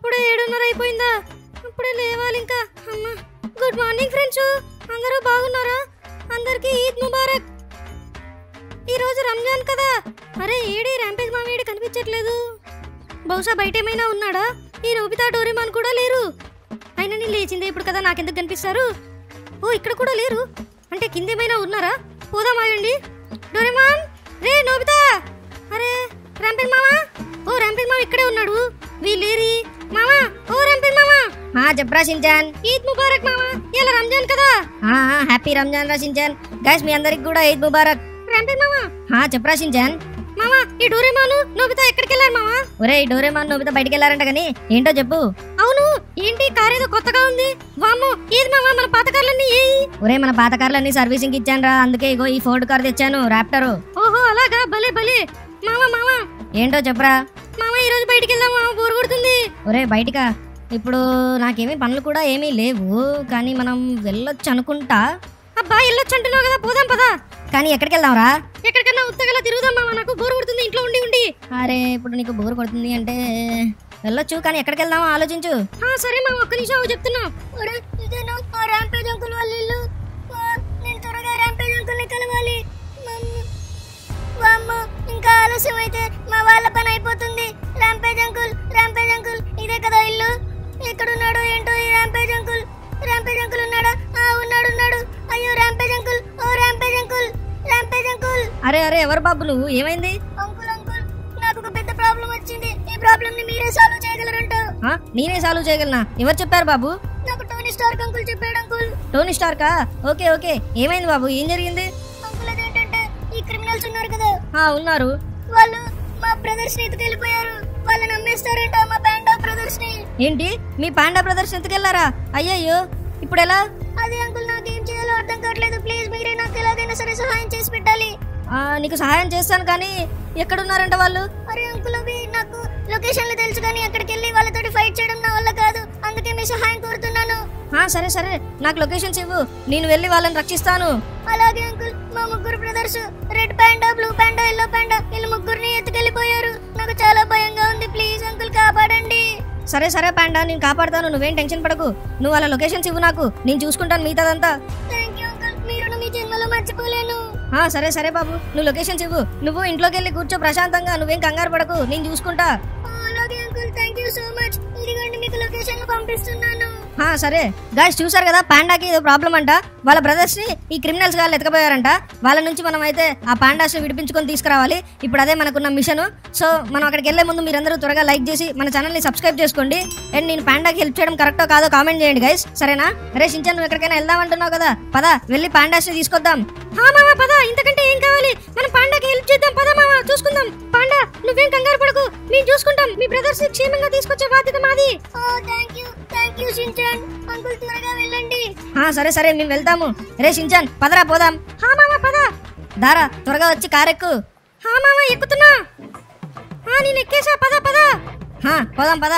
అప్పుడే ఏడున్నర అయిపోయిందా అప్పుడే లేవాలి ఇంకా అమ్మా గుడ్ మార్నింగ్ ఫ్రెండ్స్ అందరూ బాగున్నారా అందరికీ ఈద్ ముబారక్ ఈ రోజు రంజాన్ కదా అరే ఏడి ర్యాంపేజ్ మామేడి కనిపించట్లేదు బహుశా బయట ఏమైనా ఉన్నాడా ఈ నోబితా డోరేమాన్ కూడా లేరు అయినా నేను లేచిందే ఇప్పుడు కదా నాకెందుకు కనిపిస్తారు ఓ ఇక్కడ కూడా లేరు అంటే కిందేమైనా ఉన్నారా పోదాం ఆగండి డోరేమాన్ రే నోబితా అరే ర్యాంపేజ్ మామా ఓ ర్యాంపేజ్ మామ ఇక్కడే ఉన్నాడు వీళ్ళేరి మామా ఓ ర్యాంపేజ్ మామా ఆ చెప్పరా షించాన్ ఈద్ ముబారక్ మామా ఇలా రంజాన్ కదా ఆ, ఆ, హ్యాపీ రంజాన్ రా షించాన్ గైస్ మీ అందరికి కూడా ఈద్ ముబారక్ ర్యాంపేజ్ మామా ఆ చెప్పరా షించాన్ మామా ఈ డోరేమాను నోబితా ఎక్కడికి వెళ్ళారు మామా ఒరే డోరేమాన్ నోబితా బయటికి వెళ్ళారంట కానీ ఏంటో చెప్పు అవును ఏంటి కార్ ఏదో కొత్తగా ఉంది వామ్మో ఏది మామా మన పాత కార్లన్నీ ఏయి ఒరే మన పాత కార్లన్నీ సర్వీసింగ్ ఇచ్చాను రా అందుకే ఇగో ఈ ఫోర్డ్ కార్ తెచ్చాను ర్యాప్టర్ ఓహో అలాగా భలే భలే మామా మామా ఏంటో చెప్పరా మామా ఈ రోజు బయటికి వెళ్దాం మామా బోర్ కొడుతుంది ఒరే బయటికా ఇప్పుడు నాకేమీ పనులు కూడా ఏమీ లేవు కానీ మనం వెళ్ళొచ్చు అనుకుంటా అబ్బా వెళ్ళొచ్చు అంటున్నావు కదా పోదాం పదా కానీ ఎక్కడికి వెళ్దాంరా ఎక్కడికన్నా ఉత్తగల తిరుగుదాం మామా నాకు బోర్ కొడుతుంది ఇంట్లో ఉండి ఉండి అరే ఇప్పుడు నీకు బోర్ కొడుతుంది అంటే వెళ్ళొచ్చు కానీ ఎక్కడికి వెళ్దామో ఆలోచించు ఆ, సరే మామ ఒక్క నిమిషం ఆగు, చెప్తున్నా ఒరే, ఇదేనా ఆ ర్యాంపేజ్ అంకుల్ వాళ్ళ ఇల్లు ఆ, నేను త్వరగా ర్యాంపేజ్ అంకుల్ ని కలవాలి మమ్మ. వామ్మ, ఇంకా ఆలస్యం అయితే మా వాళ్ళ పని అయిపోతుంది ర్యాంపేజ్ అంకుల్ ర్యాంపేజ్ అంకుల్ ఇదే కదా ఇల్లు ఎక్కడున్నాడో ఏంటో ఈ ర్యాంపేజ్ అంకుల్ ర్యాంపేజ్ అంకుల్ ఉన్నాడా ఆ ఉన్నాడు ఉన్నాడు అయ్యో ర్యాంపేజ్ అంకుల్ ఓ ర్యాంపేజ్ అంకుల్ ర్యాంపేజ్ అంకుల్ అరే అరే ఎవరు బాబు నువ్వు ఏమైంది అంకుల్ అంకుల్ నాకు ఒక పెద్ద ప్రాబ్లం వచ్చింది ఈ ప్రాబ్లం ని మీరే సాల్వ్ చేయగలరంట ఆ, నేనే సాల్వ్ చేయగలనా ఎవరు చెప్పారు బాబు నాకు టోనీ స్టార్క్ అంకుల్ చెప్పాడు అంకుల్ టోనీ స్టార్కా ఓకే ఓకే ఏమైంది బాబు ఏం జరిగింది అంకుల్ అదేంటంటే ఈ క్రిమినల్స్ ఉన్నారు కదా ఆ ఉన్నారు వాళ్ళు మా బ్రదర్స్ ని ఎత్తుకెళ్ళిపోయారు వాళ్ళని అమ్మేస్తారంట మా పాండా బ్రదర్స్ ని ఏంటి మీ పాండా బ్రదర్స్ ఎంతకెళ్లారా అయ్యయ్యో ఇప్పుడు ఎలా అదే అంకుల్ నాకు ఏం చేయాలో అర్థం కావట్లేదు ప్లీజ్ మీరే నాకు ఎలాగైనా సరే సహాయం చేసి పెట్టాలి ఆ, నీకు సహాయం చేస్తాను కానీ ఎక్కడున్నారంట వాళ్ళు అరే అంకుల్ అవి నాకు లొకేషన్లు తెలుసు కానీ అక్కడికి వెళ్ళి వాళ్ళతోటి ఫైట్ చేయడం నా వల్ల కాదు అందుకే మీ సహాయం కోరుతున్నాను ఆ, సరే సరే నాకు లొకేషన్స్ ఇవ్వు నేను వెళ్ళి వాళ్ళని రక్షిస్తాను అలాగే అంకుల్ మా ముగ్గురు brothers red panda blue panda yellow panda వీళ్ళు ముగ్గురిని ఎత్తుకెళ్ళిపోయారు నాకు చాలా భయంగా ఉంది ప్లీజ్ అంకుల్ కాపాడండి సరే సరే పాండా నేను కాపాడుతాను నువ్వేం టెన్షన్ పడకు నువ్వు వాళ్ళ లొకేషన్స్ ఇవ్వు నాకు నేను చూసుకుంటాను మిగతాదంతా థ్యాంక్ యూ అంకుల్ మీరు మీ జన్మలో మర్చిపోలేను ఆ, సరే సరే బాబు నువ్వు లొకేషన్స్ ఇవ్వు నువ్వు ఇంట్లోకి వెళ్ళి కూర్చో ప్రశాంతంగా నువ్వేం కంగారు పడకు నేను చూసుకుంటా ఆ, అలాగే uncle thank you so much ఇదిగోండి మీకు లొకేషన్ పంపిస్తున్నాను ఆ, సరే గాయస్ చూసారు కదా పాండాకి ఏదో ప్రాబ్లం అంట వాళ్ళ బ్రదర్స్ ని ఈ క్రిమినల్స్ గాళ్ళు ఎతకపోయారంట వాళ్ళ నుంచి మనం అయితే ఆ పాండాస్ ని విడిపించుకొని తీసుకురావాలి ఇప్పుడు అదే మనకున్న మిషన్ సో మనం అక్కడికి వెళ్లే ముందు మీరందరూ త్వరగా లైక్ చేసి మన ఛానల్ ని సబ్స్క్రైబ్ చేసుకోండి అండ్ నేను పాండాకి హెల్ప్ చేయడం కరెక్టో కాదో కామెంట్ చేయండి గైస్ సరేనా రే షించాన్ నువ్వు ఎక్కడికైనా వెళ్దాం అంటున్నావు కదా పద వెళ్ళి పాండాస్ ని తీసుకొద్దాం హా మామ పద ఇంతకంటే ఏం కావాలి మనం పాండాకి హెల్ప్ చేద్దాం పద మామ చూసుకుందాం పాండా నువ్వేం కంగారు పడకు మేము చూసుకుంటాం మీ బ్రదర్స్ ని క్షేమంగా తీసుకొచ్చే బాధ్యత మాది ఓ thank you thank you Shinchan uncle త్వరగా వెళ్ళండి ఆ, సరే సరే మేము వెళ్తాము రే షించాన్ పదరా పోదాం హా మామ పద దారా త్వరగా వచ్చి కారెక్కు హా మామ ఎక్కుతున్నా హా నేను ఎక్కేసా పద పద హా, పోదాం పదా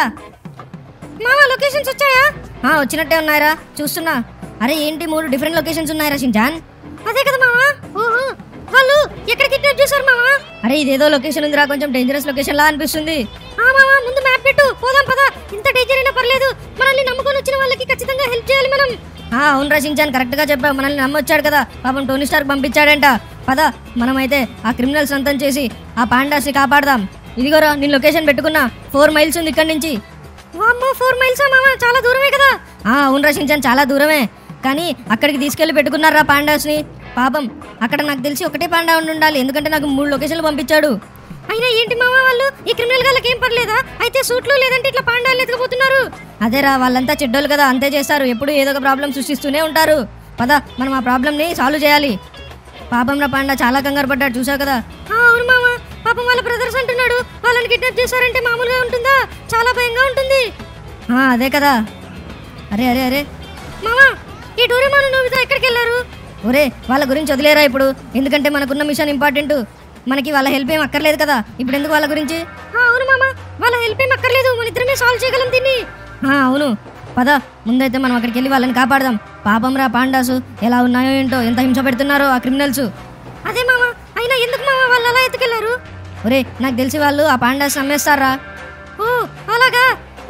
మామ లొకేషన్స్ వచ్చాయా ఆ, వచ్చినట్టే ఉన్నాయరా చూస్తున్నా అరే ఏంటి మూడు డిఫరెంట్ లొకేషన్స్ ఉన్నాయరా షించాన్ అదే కదా మామ ఓహో వాళ్ళు ఎక్కడ కిడ్నాప్ చేశారు మామ అరే ఇదేదో లొకేషన్ ఉందిరా కొంచెం డేంజరస్ లొకేషన్ లా అనిపిస్తుంది ఆ మామ ముందు మ్యాప్ పెట్టు పోదాం పద ఇంత డేంజర్ అయినా పర్లేదు మనల్ని నమ్ముకొని వచ్చిన వాళ్ళకి ఖచ్చితంగా హెల్ప్ చేయాలి మనం ఆ, అవును రచించాను కరెక్ట్ గా చెప్పావు మనల్ని నమ్మొచ్చాడు కదా పాపం టోనీ స్టార్ పంపించాడంట పద మనమైతే ఆ క్రిమినల్స్ అంతం చేసి ఆ పాండాస్ ని కాపాడదాం ఇదిగోరా నేను లొకేషన్ పెట్టుకున్నా ఫోర్ మైల్స్ ఉంది ఇక్కడి నుంచి వామ్మో ఫోర్ మైల్స్ మామ చాలా దూరమే కదా ఆ అవును రచించాను చాలా దూరమే కానీ అక్కడికి తీసుకెళ్లి పెట్టుకున్నారా పాండాస్ ని పాపం అక్కడ నాకు తెలిసి ఒకటే పాండా ఉండి ఉండాలి ఎందుకంటే నాకు మూడు లొకేషన్లు పంపించాడు అయినా ఏంటి మామ వాళ్ళు ఈ క్రిమినల్ గాళ్ళకి ఏం పర్లేదా అయితే సూట్లు లేదంటే ఇట్లా పాండాలు ఎత్తుకుపోతున్నారు అదేరా వాళ్ళంతా చెడ్డోళ్ళు కదా అంతే చేస్తారు ఎప్పుడు ఏదో ఒక ప్రాబ్లం సృష్టిస్తూనే ఉంటారు పద మనం ఆ ప్రాబ్లంని సాల్వ్ చేయాలి పాపం రా పాండా చాలా కంగారు పడ్డాడు చూసావు కదా ఆ, అవును మామ పాపం వాళ్ళ బ్రదర్స్ అంటున్నాడు వాళ్ళని కిడ్నాప్ చేశారంటే మామూలుగా ఉంటుందా చాలా భయంగా ఉంటుంది ఆ, అదే కదా అరే అరే అరే మామ ఈ డోరేమాను నోబితా ఎక్కడికి వెళ్ళారు ఒరే వాళ్ళ గురించి వదిలేరా ఇప్పుడు ఎందుకంటే మనకున్న మిషన్ ఇంపార్టెంట్ మనకి వాళ్ళ హెల్ప్ ఏం అక్కర్లేదు కదా ఇప్పుడు ఎందుకు వాళ్ళ గురించి ఆ, అవును మామ వాళ్ళ హెల్ప్ ఏం అక్కర్లేదు మన ఇద్దరమే సాల్వ్ చేయగలం దీన్ని ఆ, అవును పద ముందైతే మనం అక్కడికి వెళ్ళి వాళ్ళని కాపాడదాం పాపం రా పాండాసు ఎలా ఉన్నాయో ఏంటో ఎంత హింస పెడుతున్నారో ఆ క్రిమినల్స్ అదే మామ అయినా ఎందుకు మామ వాళ్ళు అలా ఎత్తుకెళ్లారు ఒరే నాకు తెలిసి వాళ్ళు ఆ పాండాస్ అమ్మేస్తారా ఓ అలాగా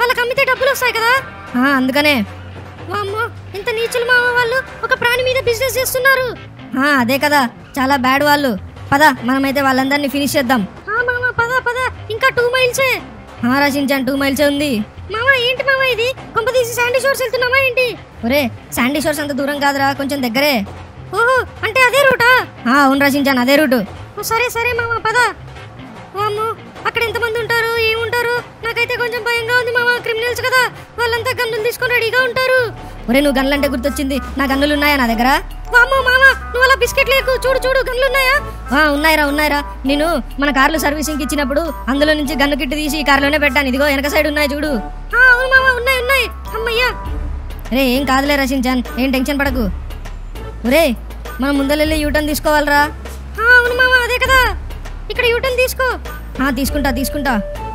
వాళ్ళకి అమ్మితే డబ్బులు వస్తాయి కదా ఆ, అందుకనే వామ్మో ఇంత నీచులు మామ వాళ్ళు ఒక ప్రాణి మీద బిజినెస్ చేస్తున్నారు ఆ, అదే కదా చాలా బ్యాడ్ వాళ్ళు పద మనమైతే వాళ్ళందరినీ ఫినిష్ చేద్దాం ఆ మామ పద పద ఇంకా టూ మైల్సే ఆ, రచించాను టూ మైల్సే ఉంది మామ ఏంటి మామ ఇది కొంప తీసి శాండీ షోర్స్ వెళ్తున్నామా ఏంటి ఒరే శాండీ షోర్స్ అంత దూరం కాదురా కొంచెం దగ్గరే ఓహో అంటే అదే రూటా ఆ, అవును రచించాను అదే రూటు ఓ, సరే సరే మామ పద వామ్మో అక్కడ ఎంతమంది ఉంటారు ఏముంటారు నాకైతే కొంచెం భయంగా ఉంది మామ క్రిమినల్స్ కదా వాళ్ళంతా గన్నులు తీసుకొని రెడీగా ఉంటారు ఒరే నువ్వు గన్నులంటే గుర్తొచ్చింది నా గన్నులు ఉన్నాయా నా దగ్గర వామ్మో మామ నువ్వు అలా బిస్కెట్ లేకు చూడు చూడు గన్నులు ఉన్నాయా ఆ, ఉన్నాయిరా ఉన్నాయిరా నేను మన కార్లు సర్వీసింగ్ ఇచ్చినప్పుడు అందులో నుంచి గన్ను కిట్ తీసి ఈ కార్లోనే పెట్టాను ఇదిగో వెనక సైడ్ ఉన్నాయి చూడు ఆ, అవును మామ ఉన్నాయి ఉన్నాయి అమ్మయ్యా రే ఏం కాదులే రచించాన్ ఏం టెన్షన్ పడకు ఒరే మనం ముందరెళ్ళి యూటర్న్ తీసుకోవాలరా ఆ, అవును మామ అదే కదా ఇక్కడ యూటర్న్ తీసుకో ఆ, తీసుకుంటా తీసుకుంటా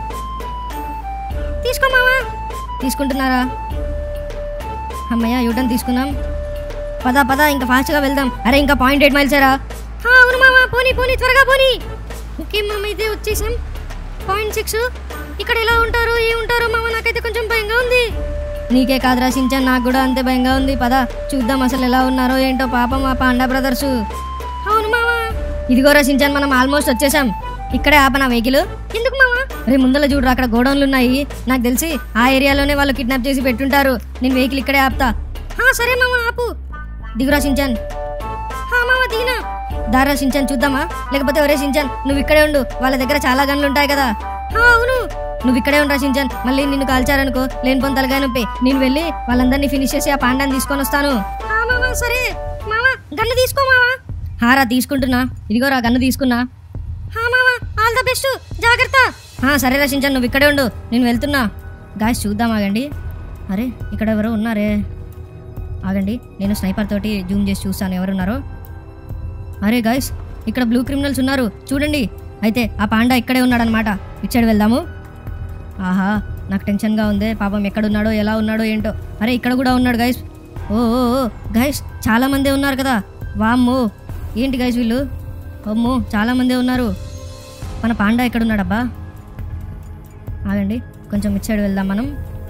తీసుకో మామ తీసుకుంటున్నారా అమ్మయ్య యూటర్న్ తీసుకుందాం పద పద ఇంకా ఫాస్ట్గా వెళ్దాం అరే ఇంకా పాయింట్ ఎయిట్ మైల్సేరా ఆ, అవును మామ పోనీ పోనీ త్వరగా పోనీ ఓకే మామ ఇదే వచ్చేసాం పాయింట్ సిక్స్ ఇక్కడ ఎలా ఉంటారో ఏ ఉంటారో మామ నాకైతే కొంచెం భయంగా ఉంది నీకే కాదురా సించాన్ నాకు కూడా అంతే భయంగా ఉంది పద చూద్దాం అసలు ఎలా ఉన్నారో ఏంటో పాపం ఆ పాండా బ్రదర్స్ అవును మామ ఇదిగో రచించాన్ మనం ఆల్మోస్ట్ వచ్చేసాం ఇక్కడే ఆపనా వెహికల్ ఎందుకు మామ రే ముందర చూడరా అక్కడ గోడౌన్లు ఉన్నాయి నాకు తెలిసి ఆ ఏరియాలోనే వాళ్ళు కిడ్నాప్ చేసి పెట్టుంటారు నేను వెహికల్ ఇక్కడే ఆపుతా ఆ, సరే మామ ఆపు దిగురా సించాన్ ఆ, మామ దిగినా దారా సించాన్ చూద్దామా లేకపోతే ఒరే సించాన్ నువ్వు ఇక్కడే ఉండు వాళ్ళ దగ్గర చాలా గన్లు ఉంటాయి కదా ఆ, అవును నువ్వు ఇక్కడే ఉండరా సించాన్ మళ్ళీ నిన్ను కాల్చారనుకో లేని పొంది తలగా నొప్పి నేను వెళ్ళి వాళ్ళందరినీ ఫినిష్ చేసి ఆ పాండాన్ని తీసుకొని వస్తాను ఆ, మామ సరే మామ గన్ను తీసుకో మామ హారా తీసుకుంటున్నా ఇదిగోరా గన్ను తీసుకున్నా ఆ, మామ ఆల్ ద బెస్ట్ జాగ్రత్త ఆ, సరే రచించాను నువ్వు ఇక్కడే ఉండు నేను వెళ్తున్నా గాయస్ చూద్దాం ఆగండి అరే ఇక్కడ ఎవరో ఉన్నారే ఆగండి నేను స్నైపర్ తోటి జూమ్ చేసి చూస్తాను ఎవరున్నారో అరే గాయస్ ఇక్కడ బ్లూ క్రిమినల్స్ ఉన్నారు చూడండి అయితే ఆ పాండా ఇక్కడే ఉన్నాడనమాట ఇటు సైడ్ వెళ్దాము ఆహా నాకు టెన్షన్గా ఉంది పాపం ఎక్కడున్నాడో ఎలా ఉన్నాడో ఏంటో అరే ఇక్కడ కూడా ఉన్నాడు గైస్ ఓ ఓ, ఓ గైస్ చాలా మందే ఉన్నారు కదా వామ్మో ఏంటి గైస్ వీళ్ళు అమ్మో చాలా మందే ఉన్నారు మన పాండా ఎక్కడున్నాడబ్బా ఆగండి కొంచెం ఇటు సైడ్ వెళ్దాం మనం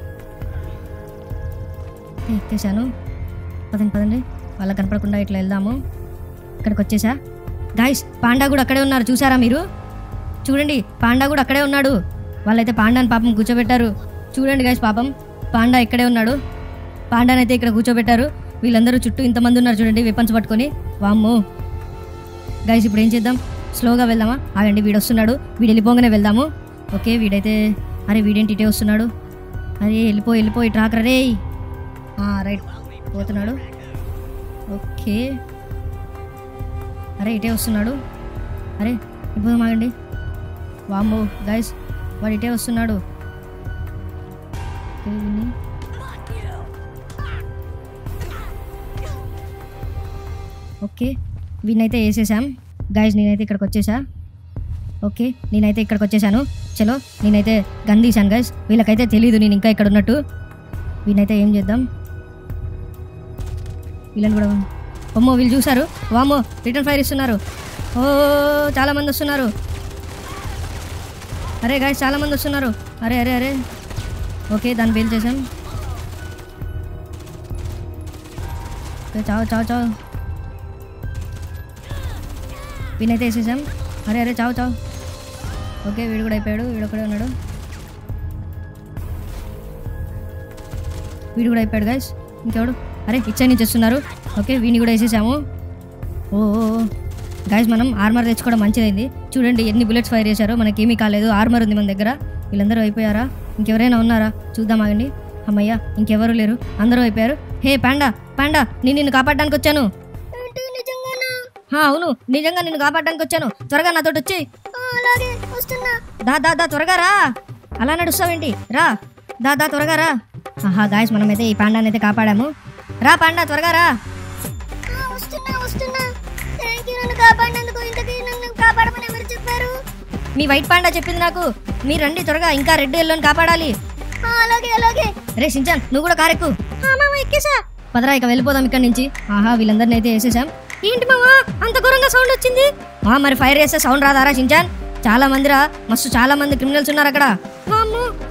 ఏ, ఎక్కేసాను పదండి పదండి వాళ్ళకి కనపడకుండా ఇట్లా వెళ్దాము ఇక్కడికి వచ్చేసా గాయస్ పాండా కూడా అక్కడే ఉన్నారు చూసారా మీరు చూడండి పాండా కూడా అక్కడే ఉన్నాడు వాళ్ళైతే పాండాని పాపం కూర్చోబెట్టారు చూడండి గాయస్ పాపం పాండా ఇక్కడే ఉన్నాడు పాండానైతే ఇక్కడ కూర్చోబెట్టారు వీళ్ళందరూ చుట్టూ ఇంతమంది ఉన్నారు చూడండి వెపన్స్ పట్టుకొని వామ్మో గైస్ ఇప్పుడు ఏం చేద్దాం స్లోగా వెళ్దామా ఆగండి వీడు వస్తున్నాడు వీడు వెళ్ళిపోగానే వెళ్దాము ఓకే వీడైతే అరే వీడేంటి ఇటే వస్తున్నాడు అరే వెళ్ళిపో వెళ్ళిపో ఇటు రాకరా రే రైట్ పోతున్నాడు ఓకే అరే ఇటే వస్తున్నాడు అరే ఇప్పుడు ఆగండి వామ్మో గైస్ వాడు ఇటే వస్తున్నాడు ఓకే, వీడిని- ఓకే వీనైతే వేసేసాం గైస్ నేనైతే ఇక్కడికి వచ్చేసా ఓకే నేనైతే ఇక్కడికి వచ్చేసాను చలో నేనైతే గన్ తీశాను గైస్ వీళ్ళకైతే తెలియదు నేను ఇంకా ఇక్కడ ఉన్నట్టు వీనైతే ఏం చేద్దాం వీళ్ళని కూడా అమ్మో వీళ్ళు చూసారు వామ్మో రిటర్న్ ఫైర్ ఇస్తున్నారు ఓ చాలా మంది వస్తున్నారు అరే గాయస్ చాలా మంది వస్తున్నారు అరే అరే అరే ఓకే దాన్ని బేల్ చేసాం ఓకే, చావు చావు చావు వీనైతే వేసేసాం అరే అరే చావు చావు ఓకే వీడు కూడా అయిపోయాడు వీడు ఒకడే ఉన్నాడు వీడు కూడా అయిపోయాడు గైస్ ఇంకెవడు అరే ఇచ్చా నుంచి వస్తున్నారు ఓకే వీని కూడా వేసేసాము ఓ గైస్ మనం ఆర్మర్ తెచ్చుకోవడం మంచిదైంది చూడండి ఎన్ని బుల్లెట్స్ ఫైర్ చేశారో మనకేమీ కాలేదు ఆర్మర్ ఉంది మన దగ్గర వీళ్ళందరూ అయిపోయారా ఇంకెవరైనా ఉన్నారా చూద్దాం ఆగండి అమ్మయ్యా ఇంకెవరు లేరు అందరూ అయిపోయారు హే పాండా పాండా నేను నిన్ను కాపాడడానికి వచ్చాను ఏంటి నిజంగానా హా, అవును నిజంగా నిన్ను కాపాడడానికి వచ్చాను త్వరగా నాతోటి వచ్చి ఆ, అలాగే వస్తున్నా దా దా దా త్వరగా రా అలా నడుస్తావేంటి రా దా దా త్వరగా రా ఆహా గాయస్ మనమైతే ఈ పాండాని అయితే కాపాడాము రా పాండా త్వరగా రా ఆ, వస్తున్నా వస్తున్నా థ్యాంక్ యూ నన్ను కాపాడినందుకు ఇంతకీ నన్ను కాపాడమని ఎవరు చెప్పారు మీ వైట్ పాండా చెప్పింది నాకు మీరు రండి త్వరగా ఇంకా రెడ్ ఎల్లోని కాపాడాలి ఆ, అలాగే అలాగే రే సించాన్ నువ్వు కూడా కారెక్కు ఆ, మామ ఎక్కేసా పదరా ఇక వెళ్ళిపోదాం ఇక్కడి నుంచి ఆహా వీళ్ళందరినీ అయితే వేసేసాం ఏంటి మామ అంత ఘోరంగా సౌండ్ వచ్చింది ఆ, మరి ఫైర్ చేస్తే సౌండ్ రాదారా సించాన్ చాలా మందిరా మస్తు చాలా మంది క్రిమినల్స్ ఉన్నారు అక్కడ వామ్మో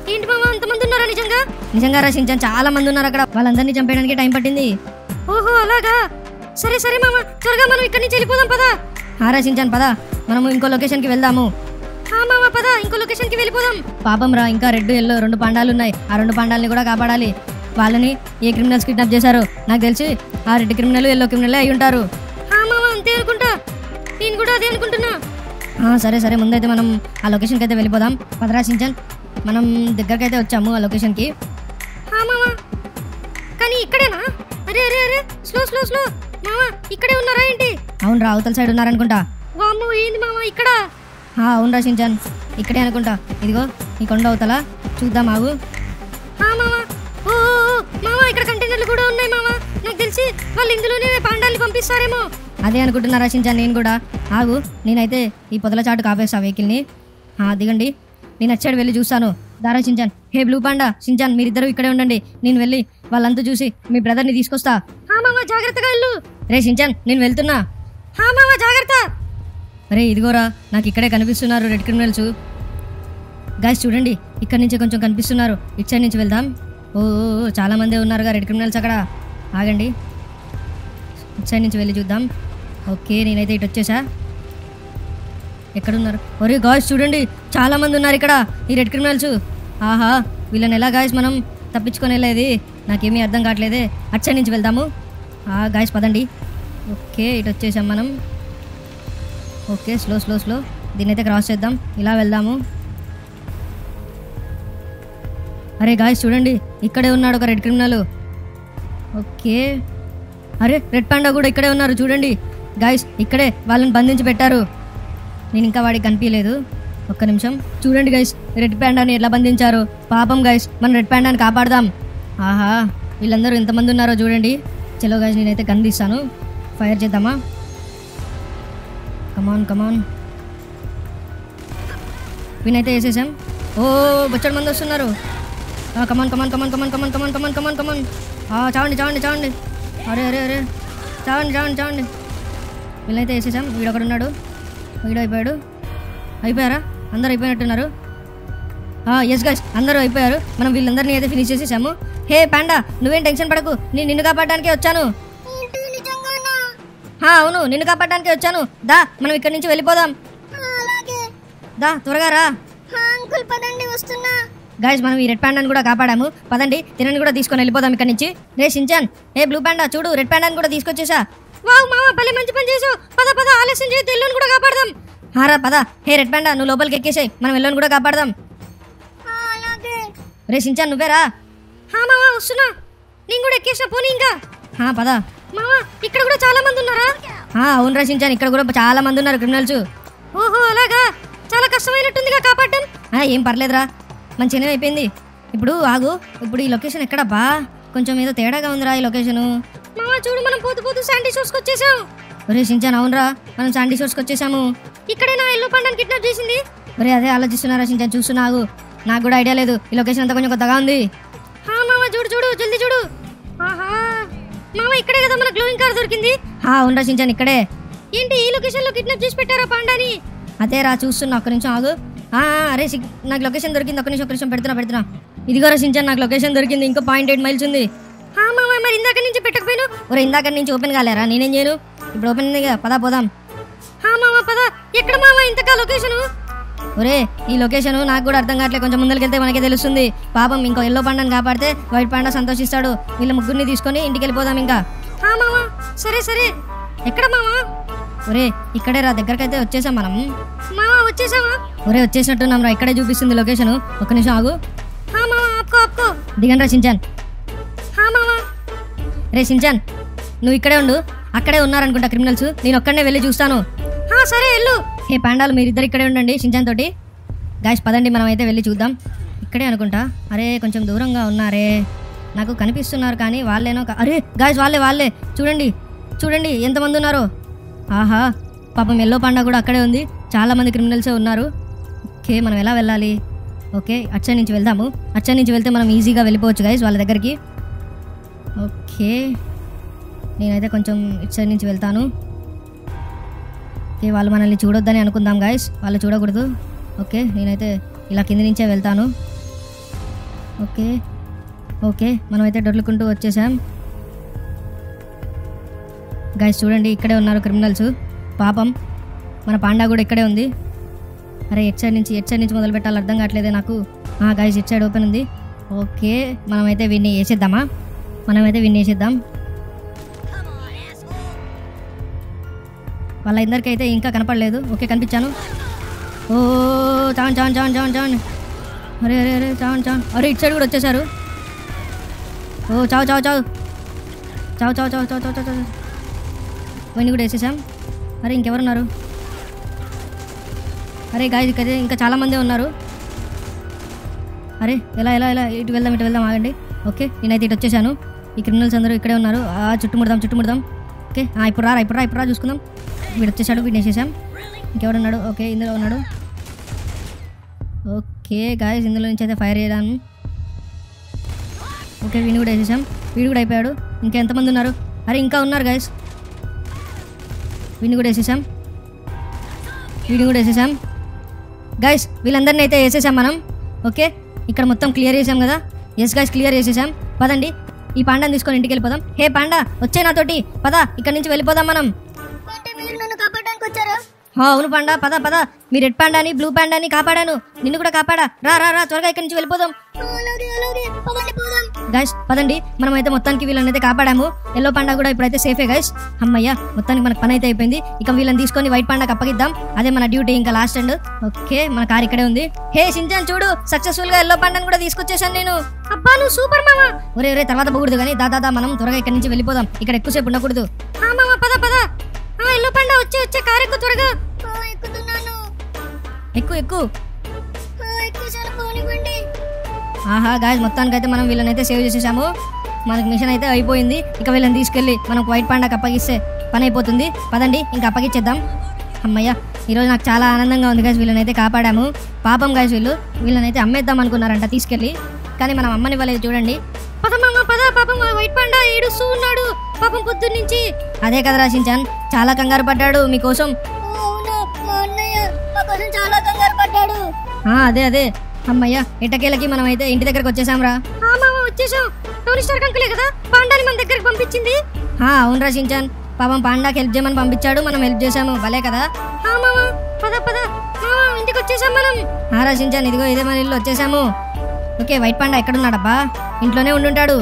ఏంటి మామ అంతమంది ఉన్నారా నిజంగా నిజంగా రా షించాన్ చాలా మంది ఉన్నారు అక్కడ వాళ్ళందరినీ చంపేయడానికి టైం పట్టింది ఓహో అలాగా సరే సరే మామ త్వరగా మనం ఇక్కడి నుంచి వెళ్ళిపోదాం పదా హారా షించాన్ పద మనము ఇంకో లొకేషన్కి వెళ్దాము హా మామ పద ఇంకో లొకేషన్ కి వెళ్ళిపోదాం పాపం రా ఇంకా రెడ్ ఎల్లో రెండు పాండాలు ఉన్నాయి ఆ రెండు పాండాలని కూడా కాపాడాలి వాళ్ళని ఏ క్రిమినల్స్ కిడ్నాప్ చేశారు నాకు తెలిసి ఆ రెడ్ క్రిమినల్ ఎల్లో క్రిమినల్ అయి ఉంటారు హా మామ అంతే అనుకుంటా నేను కూడా అదే అనుకుంటున్నా ఆ, సరే సరే ముందైతే మనం ఆ లొకేషన్కి అయితే వెళ్ళిపోదాం పదరా షించాన్ మనం దగ్గరికి అయితే వచ్చాము ఆ లొకేషన్కి హా మామ కానీ ఇక్కడేనా అరే అరే అరే స్లో స్లో స్లో మామ ఇక్కడే ఉన్నారా ఏంటి అవును రా అవతల సైడ్ ఉన్నారనుకుంటా వామ్మో ఏంది మామ ఇక్కడ ఆ, అవును రా షించాన్ ఇక్కడే అనుకుంటా ఇదిగో ఈ కొండ అవతల చూద్దాం ఆగు హా మామ ఓ ఓ, ఓ, మామ ఇక్కడ కంటైనర్లు కూడా ఉన్నాయి మామ నాకు తెలిసి వాళ్ళు ఇందులోనే పాండాల్ని పంపిస్తారేమో అదే అనుకుంటున్నా రా షించాన్ నేను కూడా ఆగు నేనైతే ఈ పొదల చాటు కాపేస్తా వెహికల్ని ఆ, దిగండి నేను వచ్చాడు వెళ్ళి చూస్తాను దారా Shinchan hey blue panda Shinchan మీరిద్దరూ ఇక్కడే ఉండండి నేను వెళ్ళి వాళ్ళంతా చూసి మీ బ్రదర్ని తీసుకొస్తా హా మామ జాగ్రత్తగా వెళ్ళు రే షించాన్ నేను వెళ్తున్నా హా మామ జాగ్రత్త అరే ఇదిగోరా నాకు ఇక్కడే కనిపిస్తున్నారు రెడ్ క్రిమినల్స్ గాయస్ చూడండి ఇక్కడ నుంచి కొంచెం కనిపిస్తున్నారు ఇటు సైడ్ నుంచి వెళ్దాం ఓ ఓ, ఓ, చాలా మందే ఉన్నారుగా రెడ్ క్రిమినల్స్ అక్కడ ఆగండి ఇటు సైడ్ నుంచి వెళ్ళి చూద్దాం ఓకే నేనైతే ఇటు వచ్చేసా ఎక్కడున్నారు ఒరే గాయస్ చూడండి చాలా మంది ఉన్నారు ఇక్కడ ఈ రెడ్ క్రిమినల్స్ ఆహా వీళ్ళని ఎలా గాయస్ మనం తప్పించుకొని వెళ్ళేది నాకేమీ అర్థం కావట్లేదే అటు సైడ్ నుంచి వెళ్దాము ఆ గాయస్ పదండి ఓకే ఇటు వచ్చేసాం మనం ఓకే స్లో స్లో స్లో దీన్ని అయితే క్రాస్ చేద్దాం ఇలా వెళ్దాము అరే గాయస్ చూడండి ఇక్కడే ఉన్నాడు ఒక రెడ్ క్రిమినల్ ఓకే అరే రెడ్ పాండా కూడా ఇక్కడే ఉన్నారు చూడండి గాయస్ ఇక్కడే వాళ్ళని బంధించి పెట్టారు నేను ఇంకా వాడికి కనిపించలేదు ఒక్క నిమిషం చూడండి గైస్ రెడ్ పాండాని ఎట్లా బంధించారు పాపం గైస్ మనం రెడ్ పాండాని కాపాడదాం ఆహా వీళ్ళందరూ ఎంతమంది ఉన్నారో చూడండి చలో గైస్ నేనైతే కనిపిస్తాను ఫైర్ చేద్దామా కమాన్ కమాన్ వీనైతే వేసేసాం ఓ బొచ్చడి మంది వస్తున్నారు కమాన్ కమాన్ కమాన్ కమాన్ కమాన్ కమాన్ కమాన్ కమాన్ కమాన్ చావండి చావండి చావండి అరే అరే అరే చావండి చావండి చావండి వీళ్ళైతే వేసేసాం వీడొకడు ఉన్నాడు వీడు అయిపోయాడు అయిపోయారా అందరూ అయిపోయినట్టున్నారు ఎస్ గైస్ అందరూ అయిపోయారు మనం వీళ్ళందరినీ అయితే ఫినిష్ చేసేసాము హే పాండా నువ్వేం టెన్షన్ పడకు నేను నిన్ను కాపాడడానికే వచ్చాను ఏంటి నిజంగానా హా, అవును నిన్ను కాపాడడానికే వచ్చాను దా మనం ఇక్కడి నుంచి వెళ్ళిపోదాం అలాగే దా త్వరగా రా అంకుల్ పదండి వస్తున్నా గాయస్ మనం ఈ రెడ్ పాండాని కూడా కాపాడాము పదండి తినని కూడా తీసుకొని వెళ్ళిపోదాం ఇక్కడి నుంచి రే షించాన్ ఏ బ్లూ పాండా చూడు రెడ్ పాండాని కూడా తీసుకొచ్చేసా వావ్ మామ భలే మంచి పని చేసావు పద పద ఆలస్యం చేయొద్దు ఎల్లుని కూడా కాపాడదాం హారా పద హే రెడ్ పాండా నువ్వు లోపలికి ఎక్కేసాయి మనం వెళ్ళని కూడా కాపాడదాం అలాగే రే షించాన్ నువ్వేరా హా మామ వస్తున్నా నేను కూడా ఎక్కేసిన పోనీ ఇంకా హా పద మామ ఇక్కడ కూడా చాలా మంది ఉన్నారా హా, అవును రా షించాన్ ఇక్కడ కూడా చాలా మంది ఉన్నారు క్రిమినల్స్ ఓహో అలాగా చాలా కష్టమైనట్టుందిగా కాపాడటం ఆ, ఏం పర్లేదురా మంచిగానే అయిపోయింది ఇప్పుడు ఆగు ఇప్పుడు ఈ లొకేషన్ ఎక్కడబ్బా కొంచెం ఏదో తేడాగా ఉందిరా ఈ లొకేషను మామ చూడు మనం పోతూ పోతూ శాండీ షోర్స్కి వచ్చేసాం ఒరే షించాన్ అవునరా మనం శాండీ షోర్స్కి వచ్చేసాము ఇక్కడే నా ఎల్లో పండాన్ని కిడ్నాప్ చేసింది ఒరే అదే ఆలోచిస్తున్నారా షించాన్ చూస్తున్నాగు నాకు కూడా ఐడియా లేదు ఈ లొకేషన్ అంతా కొంచెం కొత్తగా ఉంది హా మామ చూడు చూడు జల్దీ చూడు ఆహా మామ ఇక్కడే కదా మన గ్లోయింగ్ కార్ దొరికింది హా అవునరా షించాన్ ఇక్కడే ఏంటి ఈ లొకేషన్ లో కిడ్నాప్ చేసి పెట్టారా పాండాని అదే రా చూస్తున్నా ఒక్క నిమిషం ఆగు ఆ, ఆ, అరే షి- నాకు లొకేషన్ దొరికింది ఒక్క నిమిషం ఒక్క నిమిషం పెడుతున్నా పెడుతున్నా ఇదిగో రా షించాన్ నాకు లొకేషన్ దొరికింది ఇంకో పాయింట్ ఎయిట్ మైల్స్ ఉంది హా మామ మరి ఇందాక నుంచి పెట్టకపోయినా ఒరే ఇందాక నుంచి ఓపెన్ కాలేరా నేనేం చేయను ఇప్పుడు ఓపెన్ ఉంది కదా పదా పోదాం హా మామ పద ఎక్కడ మామ ఇంతకా లొకేషన్ ఒరే ఈ లొకేషన్ నాకు కూడా అర్థం కావట్లేదు కొంచెం ముందరికెళ్తే మనకే తెలుస్తుంది పాపం ఇంకో ఎల్లో పండాని కాపాడితే వైట్ పాండా సంతోషిస్తాడు వీళ్ళ ముగ్గురిని తీసుకొని ఇంటికి వెళ్ళిపోదాం ఇంకా హా మామ సరే సరే ఎక్కడ మామ ఒరే ఇక్కడే రా దగ్గరకైతే వచ్చేసాం మనం మామ వచ్చేసావా ఒరే వచ్చేసినట్టున్నాం రా ఇక్కడే చూపిస్తుంది లొకేషన్ ఒక్క నిమిషం ఆగు హా మామ ఆప్కో ఆప్కో దిగండి రా షించాన్ హా మామ రే షించాన్ నువ్వు ఇక్కడే ఉండు అక్కడే ఉన్నారనుకుంటా క్రిమినల్స్ నేను ఒక్కడనే వెళ్ళి చూస్తాను హా సరే వెళ్ళు హే పాండాలు మీరిద్దరు ఇక్కడే ఉండండి షించాన్ తోటి గాయస్ పదండి మనం అయితే వెళ్ళి చూద్దాం ఇక్కడే అనుకుంటా అరే కొంచెం దూరంగా ఉన్నారే నాకు కనిపిస్తున్నారు కానీ వాళ్ళేనో కా- అరే గాయస్ వాళ్ళే వాళ్ళే చూడండి చూడండి ఎంతమంది ఉన్నారు ఆహా పాపం ఎల్లో పాండా కూడా అక్కడే ఉంది చాలా మంది క్రిమినల్సే ఉన్నారు ఓకే మనం ఎలా వెళ్ళాలి ఓకే అచ్చ నుంచి వెళ్దాము అచ్చ నుంచి వెళ్తే మనం ఈజీగా వెళ్ళిపోవచ్చు గాయస్ వాళ్ళ దగ్గరికి ఓకే నేనైతే కొంచెం ఇటు సైడ్ నుంచి వెళ్తాను ఓకే వాళ్ళు మనల్ని చూడొద్దని అనుకుందాం గాయస్ వాళ్ళు చూడకూడదు ఓకే నేనైతే ఇలా కింది నుంచే వెళ్తాను ఓకే ఓకే మనమైతే డొర్లుకుంటూ వచ్చేసాం గైస్ చూడండి ఇక్కడే ఉన్నారు క్రిమినల్స్ పాపం మన పాండా కూడా ఇక్కడే ఉంది అరే ఎట్ సైడ్ నుంచి ఎట్ సైడ్ నుంచి మొదలు పెట్టాలి అర్థం కావట్లేదే నాకు గైస్ ఎట్ సైడ్ ఓపెన్ ఉంది ఓకే మనమైతే వీడిని వేసేద్దామా మనమైతే వీడిని వేసేద్దాం వాళ్ళ ఇద్దరికి అయితే ఇంకా కనపడలేదు ఓకే కనిపించాను ఓ చావన్ చావన్ చావన్ చావన్ చావన్ అరే అరే అరే చావన్ చావన్ అరే ఇటు సైడ్ కూడా వచ్చేసారు ఓ చావు చావు చావు చావు చావు చావు చావు చావు చావు చావు పోయిన కూడా వేసేసాం అరే ఇంకెవరున్నారు అరే గాయ ఇక్కడ ఇంకా చాలామంది ఉన్నారు అరే ఎలా ఎలా ఎలా ఇటు వెళ్దాం ఇటు వెళ్దాం ఆగండి ఓకే నేనైతే ఇటు వచ్చేసాను ఈ క్రిమినల్స్ అందరూ ఇక్కడే ఉన్నారు ఆ చుట్టుముడదాం చుట్టుముడదాం ఓకే ఆ, ఇప్పుడు రా ఇప్పుడు రా ఇప్పుడు రా చూసుకుందాం వీడు వచ్చేసాడు వీడిని వేసేసాం ఇంకెవడున్నాడు ఓకే ఇందులో ఉన్నాడు ఓకే గాయస్ ఇందులో నుంచి అయితే ఫైర్ చేయడాను ఓకే వీడిని కూడా వేసేసాం వీడు కూడా అయిపోయాడు ఇంకా ఎంతమంది ఉన్నారు అరే ఇంకా ఉన్నారు గాయస్ వీడిని కూడా వేసేసాం వీడిని కూడా వేసేసాం గాయస్ వీళ్ళందరినీ అయితే వేసేసాం మనం ఓకే ఇక్కడ మొత్తం క్లియర్ చేసాం కదా ఎస్ గాయస్ క్లియర్ చేసేసాం పదండి ఈ పాండాని తీసుకొని ఇంటికి వెళ్ళిపోదాం హే పాండా వచ్చే నాతోటి పద ఇక్కడ నుంచి వెళ్ళిపోదాం మనం అంటే మీరు నన్ను కాపాడడానికి వచ్చారా హా, అవును పాండా పద పద మీ రెడ్ పాండాని బ్లూ పాండాని కాపాడాను నిన్ను కూడా కాపాడా రా రా రా త్వరగా ఇక్కడి నుంచి వెళ్ళిపోదాం అలాగే అలాగే పదండి పోదాం గైస్ పదండి మనం అయితే మొత్తానికి వీళ్ళని అయితే కాపాడాము ఎల్లో పాండా కూడా ఇప్పుడైతే సేఫే గైస్ అమ్మయ్య మొత్తానికి మనకు పని అయితే అయిపోయింది ఇక వీళ్ళని తీసుకొని వైట్ పాండాకి అప్పగిద్దాం అదే మన డ్యూటీ ఇంకా లాస్ట్ అండ్ ఓకే మన కార్ ఇక్కడే ఉంది హే సించాన్ చూడు సక్సెస్ఫుల్ గా ఎల్లో పాండాని కూడా తీసుకొచ్చేసాను నేను అబ్బా నువ్వు సూపర్ మామా ఒరే ఒరే తర్వాత పోకూడదు కానీ దా దా, దా మనం త్వరగా ఇక్కడి నుంచి వెళ్ళిపోదాం ఇక్కడ ఎక్కువసేపు ఉండకూడదు ఆ మామ పద పద ఆ ఎల్లో పాండా వచ్చే వచ్చే కార్ ఎక్కువ త్వరగా ఆ, ఎక్కుతున్నాను ఎక్కువ ఎక్కువ ఆ, ఎక్కేసాను పోనివ్వండి ఆహా గాయస్ మొత్తానికైతే మనం వీళ్ళని అయితే సేవ్ చేసేసాము మనకి మిషన్ అయితే అయిపోయింది ఇక వీళ్ళని తీసుకెళ్ళి మనకు వైట్ పాండాకి అప్పగిస్తే పని అయిపోతుంది పదండి ఇంకా అప్పగిచ్చేద్దాం అమ్మయ్య ఈరోజు నాకు చాలా ఆనందంగా ఉంది గాయస్ వీళ్ళని అయితే కాపాడాము పాపం గాయస్ వీళ్ళు వీళ్ళని అయితే అమ్మేద్దాం అనుకున్నారంట తీసుకెళ్ళి కానీ మనం అమ్మని వాళ్ళది చూడండి పద మామ పద పాపం ఆ వైట్ పాండా ఏడుస్తూ ఉన్నాడు పాపం పొద్దున్న నుంచి అదే కదా రాసించాన్ చాలా కంగారు పడ్డాడు మీకోసం ఓ, అవును మా అన్నయ్య మా కోసం చాలా కంగారు పడ్డాడు ఆ, అదే అదే అమ్మయ్య ఎట్టకేలకి మనం అయితే ఇంటి దగ్గరకు వచ్చేసాం రా వచ్చేసాం టోనీ స్టార్ అంకులే కదా పాండాని మన దగ్గరికి పంపించింది అవును రా షించాన్ పాపం పాండాకి హెల్ప్ చేయమని పంపించాడు మనం హెల్ప్ చేసాము భలే కదా పద పద ఇంటికి వచ్చేసాం మనం ఆ రా షించాన్ ఇదిగో ఇదే మన ఇల్లు వచ్చేసాము ఓకే వైట్ పాండా ఎక్కడున్నాడబ్బా ఇంట్లోనే ఉండుంటాడు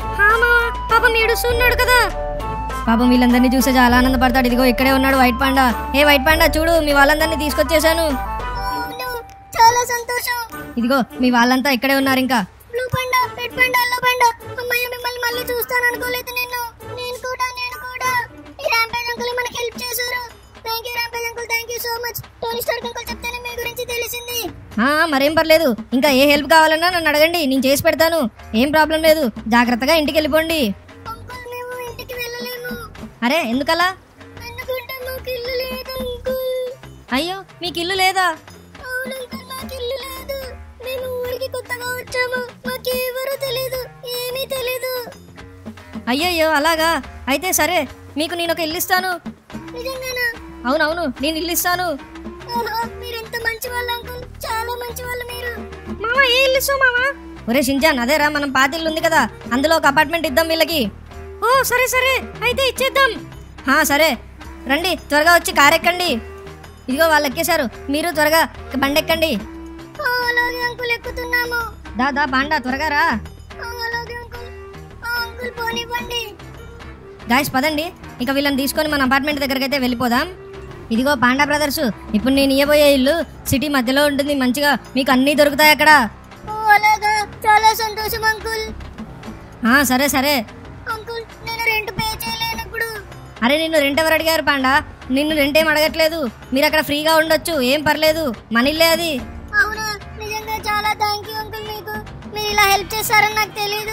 పాపం ఏడుస్తున్నాడు కదా పాపం వీళ్ళందరినీ చూస్తే చాలా ఆనందపడతాడు ఇదిగో ఇక్కడే ఉన్నాడు వైట్ పాండా ఏ వైట్ పాండా చూడు మీ వాళ్ళందరినీ తీసుకొచ్చేసాను అవును చాలా సంతోషం ఇదిగో మీ వాళ్ళంతా ఇక్కడే ఉన్నారు ఇంకా blue panda red panda yellow panda అమ్మయ్య మిమ్మల్ని మళ్ళీ చూస్తాను అనుకోలేదు నేను నేను కూడా నేను కూడా ఈ ర్యాంపేజ్ అంకుల్ మనకి హెల్ప్ చేశారు thank you rampage uncle thank you so much Tony Stark uncle చెప్తేనే మీ గురించి తెలిసింది ఆ, మరేం పర్లేదు ఇంకా ఏ హెల్ప్ కావాలన్నా నన్ను అడగండి నేను చేసి పెడతాను ఏం ప్రాబ్లం లేదు జాగ్రత్తగా ఇంటికి వెళ్ళిపోండి అంకుల్ మేము ఇంటికి వెళ్ళలేము అరే ఎందుకలా ఎందుకంటే మాకు ఇల్లు లేదు అంకుల్ అయ్యో మీకు ఇల్లు లేదా అవును అంకుల్ మాకు ఇల్లు లేదు మేము ఊరికి కొత్తగా వచ్చాము మాకు ఎవరు తెలీదు ఏమీ తెలీదు అయ్యయ్యో అలాగా అయితే సరే మీకు నేను ఒక ఇల్లు ఇస్తాను నిజంగానా అవునవును నేను ఇల్లు ఇస్తాను ఓహో మీరెంత మంచి వాళ్ళు అంకుల్ చాలా మంచి వాళ్ళు మీరు మామా ఏ ఇల్లు ఇస్తావు మామా ఒరే షింజాన్ అదేరా మనం పాత ఇల్లు ఉంది కదా అందులో ఒక అపార్ట్మెంట్ ఇద్దాం వీళ్ళకి ఓ సరే సరే అయితే ఇచ్చేద్దాం హా సరే రండి త్వరగా వచ్చి కార్ ఎక్కండి ఇదిగో వాళ్ళు ఎక్కేశారు మీరు త్వరగా బండి ఎక్కండి ఆ, అలాగే అంకుల్ ఎక్కుతున్నాము దా దా బాండా త్వరగా రా ఆ, అలాగే అంకుల్ ఆ, అంకుల్ పోనివ్వండి గాయస్ పదండి ఇక వీళ్ళని తీసుకొని మన అపార్ట్మెంట్ దగ్గరికి అయితే వెళ్ళిపోదాం ఇదిగో పాండా బ్రదర్స్ ఇప్పుడు నేను ఇయ్యబోయే ఇల్లు సిటీ మధ్యలో ఉంటుంది మంచిగా మీకు అన్నీ దొరుకుతాయి అక్కడ ఓ అలాగా చాలా సంతోషం అంకుల్ ఆ, సరే సరే అంకుల్ నేను రెంట్ పే చేయలేను ఇప్పుడు అరే నిన్ను రెంట్ ఎవరు అడిగారు పాండా నిన్ను రెంట్ ఏం అడగట్లేదు మీరు అక్కడ ఫ్రీగా ఉండొచ్చు ఏం పర్లేదు మన ఇల్లే అది అవునా నిజంగా చాలా థ్యాంక్ యూ అంకుల్ మీకు మీరు ఇలా హెల్ప్ చేస్తారని నాకు తెలీదు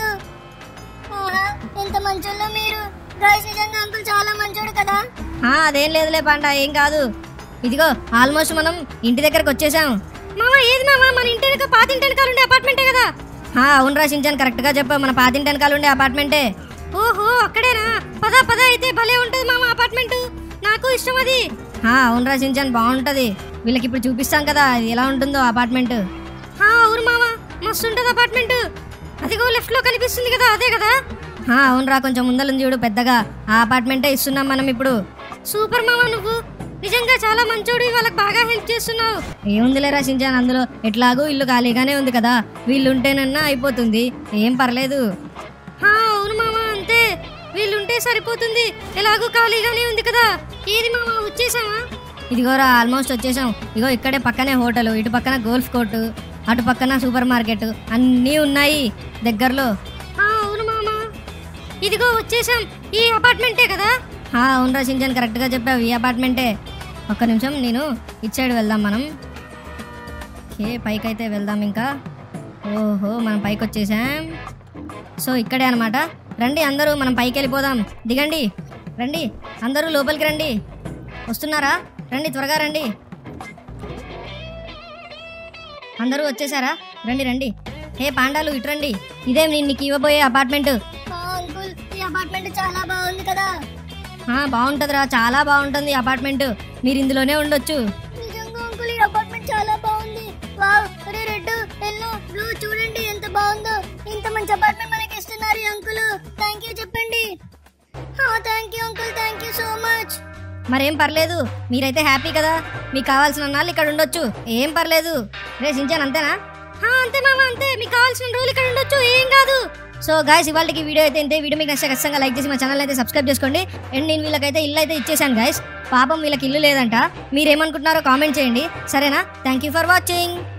ఆహా, ఎంత మంచోళ్ళో మీరు గాయస్ నిజంగా అంకుల్ చాలా మంచోడు కదా ఆ, అదేం లేదులే పాండా ఏం కాదు ఇదిగో ఆల్మోస్ట్ మనం ఇంటి దగ్గరకు వచ్చేసాం మామా ఏది మామా మన ఇంటి వెనక పాత ఇంటి వెనకాల ఉండే అపార్ట్మెంటే కదా అవును రాసించాను కరెక్ట్ గా చెప్పా మన పాత ఇంటి వెనకాల ఉండే అపార్ట్మెంటే ఓహో అక్కడేనా పద పద అయితే భలే ఉంటది మామ అపార్ట్మెంట్ నాకు ఇష్టం అది అవును రాసించాను బాగుంటది వీళ్ళకి ఇప్పుడు చూపిస్తాం కదా అది ఎలా ఉంటుందో అపార్ట్మెంట్ అవును మామ మస్తు ఉంటది అపార్ట్మెంట్ అదిగో లెఫ్ట్ లో కనిపిస్తుంది కదా అదే కదా ఆ, అవునరా కొంచెం ముందలుంది చూడు పెద్దగా ఆ అపార్ట్మెంటే ఇస్తున్నాం మనం ఇప్పుడు సూపర్ మామ నువ్వు నిజంగా చాలా మంచోడు వాళ్ళకి బాగా హెల్ప్ చేస్తున్నావు ఏముందిలేరా సించాన్ అందులో ఎట్లాగూ ఇల్లు ఖాళీగానే ఉంది కదా వీళ్ళు ఉంటేనన్నా అయిపోతుంది ఏం పర్లేదు హా, అవును మామ అంతే వీళ్ళుంటే సరిపోతుంది ఎలాగో ఖాళీగానే ఉంది కదా ఏది మామ వచ్చేసామా ఇదిగోరా ఆల్మోస్ట్ వచ్చేసాం ఇగో ఇక్కడే పక్కనే హోటల్ ఇటు పక్కన గోల్ఫ్ కోర్టు అటు పక్కన సూపర్ మార్కెట్ అన్నీ ఉన్నాయి దగ్గరలో హా, అవును మామ ఇదిగో వచ్చేసాం ఈ అపార్ట్మెంటే కదా ఆ, అవునరా సించాన్ కరెక్ట్గా చెప్పావు ఈ అపార్ట్మెంటే ఒక్క నిమిషం నేను ఇటు సైడ్ వెళ్దాం మనం ఓకే పైకి అయితే వెళ్దాం ఇంకా ఓహో మనం పైకి వచ్చేసాం సో ఇక్కడే అనమాట రండి అందరూ మనం పైకి వెళ్ళిపోదాం దిగండి రండి అందరూ లోపలికి రండి వస్తున్నారా రండి త్వరగా రండి అందరూ వచ్చేసారా రండి రండి హే పాండాలు ఇటు రండి ఇదే నేను నీకు ఇవ్వబోయే అపార్ట్మెంట్ అంకుల్ ఈ అపార్ట్మెంట్ చాలా బాగుంది కదా ఆ, బాగుంటుందిరా చాలా బాగుంటుంది ఈ అపార్ట్మెంట్ మీరు ఇందులోనే ఉండొచ్చు నిజంగా అంకుల్ ఈ అపార్ట్మెంట్ చాలా బాగుంది వావ్ అరే రెడ్ ఎల్లో బ్లూ చూడండి ఎంత బాగుందో ఇంత మంచి అపార్ట్మెంట్ మనకి ఇస్తున్నారు ఈ అంకుల్ థ్యాంక్ యూ చెప్పండి thank you uncle thank you so much మరేం పర్లేదు మీరైతే హ్యాపీ కదా మీకు కావాల్సిన నాళ్ళు ఇక్కడ ఉండొచ్చు ఏం పర్లేదు రే సించాన్ అంతేనా అంతే మామ అంతే మీకు కావాల్సిన రోజులు ఇక్కడ ఉండొచ్చు ఏం కాదు సో గాయస్ ఇవాళకి వీడియో అయితే ఇంతే వీడియో మీకు నచ్చితే ఖచ్చితంగా లైక్ చేసి మా ఛానల్ అయితే సబ్స్క్రైబ్ చేసుకోండి అండ్ నేను వీళ్ళకైతే ఇల్లు అయితే ఇచ్చేసాను గాయస్ పాపం వీళ్ళకి ఇల్లు లేదంట మీరేమనుకుంటున్నారో కామెంట్ చేయండి సరేనా థ్యాంక్ యూ ఫర్ వాచింగ్